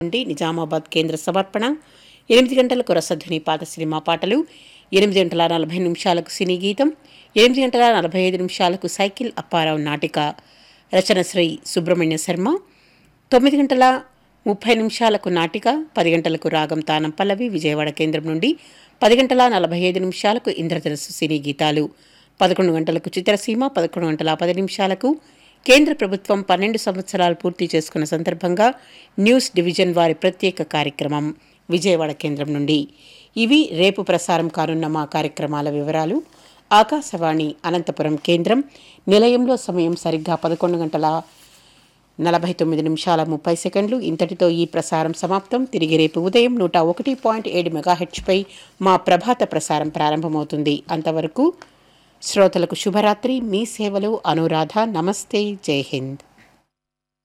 నుండి నిజామాబాద్ కేంద్ర సమర్పణ ఎనిమిది గంటలకు రసధ్వని పాత సినిమా పాటలు ఎనిమిది గంటల నలభై నిమిషాలకు సినీ గీతం ఎనిమిది గంటల నలభై ఐదు నిమిషాలకు సైకిల్ అప్పారావు నాటిక రచన శ్రీ సుబ్రహ్మణ్య శర్మ తొమ్మిది గంటల ముప్పై నిమిషాలకు నాటిక పది గంటలకు రాగం తానం పల్లవి విజయవాడ కేంద్రం నుండి పది గంటల నలభై ఐదు నిమిషాలకు ఇంద్రధనుస్సు సినీ గీతాలు పదకొండు గంటలకు చిత్రసీమ పదకొండు గంటల పది నిమిషాలకు కేంద్ర ప్రభుత్వం పన్నెండు సంవత్సరాలు పూర్తి చేసుకున్న సందర్భంగా న్యూస్ డివిజన్ వారి ప్రత్యేక కార్యక్రమం విజయవాడ కేంద్రం నుండి ఇవి రేపు ప్రసారం కానున్న మా కార్యక్రమాల వివరాలు ఆకాశవాణి అనంతపురం కేంద్రం నిలయంలో సమయం సరిగ్గా పదకొండు గంటల నలభై తొమ్మిది నిమిషాల ముప్పై సెకండ్లు ఇంతటితో ఈ ప్రసారం సమాప్తం తిరిగి రేపు ఉదయం నూట ఒకటి పాయింట్ ఏడు మెగాహెచ్పై మా ప్రభాత ప్రసారం ప్రారంభమవుతుంది అంతవరకు శ్రోతలకు శుభరాత్రి మీ సేవలు అనురాధ నమస్తే జై హింద్